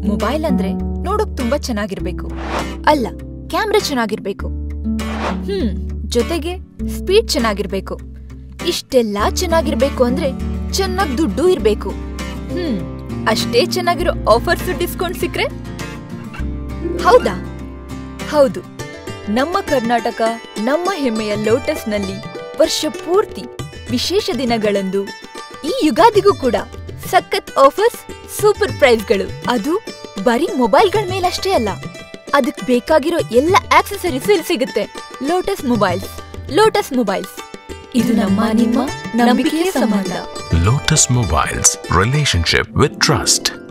Mobile ಅಂದ್ರೆ ನೋಡೋಕ್ ತುಂಬಾ ಚೆನ್ನಾಗಿರ್ಬೇಕು ಅಲ್ಲ ಕ್ಯಾಮ್ರಾ ಚೆನ್ನಾಗಿರ್ಬೇಕು ಹ್ಮ್ ಜೊತೆಗೆ ಸ್ಪೀಡ್ ಚೆನ್ನಾಗಿರ್ಬೇಕು ಇಷ್ಟೆಲ್ಲಾ ಚೆನ್ನಾಗಿರ್ಬೇಕು ಅಂದ್ರೆ ಚೆನ್ನಾಗ್ ದುಡ್ಡು ಇರ್ಬೇಕು ಹ್ಮ್ ಅಷ್ಟೇ ಚೆನ್ನಾಗಿರೋ ಆಫರ್ಸ್ ಡಿಸ್ಕೌಂಟ್ ಸಿಕ್ರೆ ಹೌದಾ ಹೌದು ನಮ್ಮ ಕರ್ನಾಟಕ ನಮ್ಮ ಹೆಮ್ಮೆಯ ಲೋಟಸ್ನಲ್ಲಿ ವರ್ಷ ಪೂರ್ತಿ ವಿಶೇಷ ದಿನಗಳಂದು ಈ ಯುಗಾದಿಗೂ ಕೂಡ ಸಖತ್ ಆಫರ್ಸ್ ಸೂಪರ್ ಪ್ರೈಸ್ಗಳು ಅದು ಬರೀ ಮೊಬೈಲ್ಗಳ ಮೇಲಷ್ಟೇ ಅಲ್ಲ ಅದಕ್ ಬೇಕಾಗಿರೋ ಎಲ್ಲ ಆಕ್ಸೆಸರೀಸ್ ಇಲ್ಲಿ ಸಿಗುತ್ತೆ ಲೋಟಸ್ ಮೊಬೈಲ್ಸ್ ಲೋಟಸ್ ಮೊಬೈಲ್ಸ್ ಇದು ನಮ್ಮ ನಿಮ್ಮ ನಂಬಿಕೆಯ ಸಂಬಂಧ Lotus Mobiles Relationship with Trust.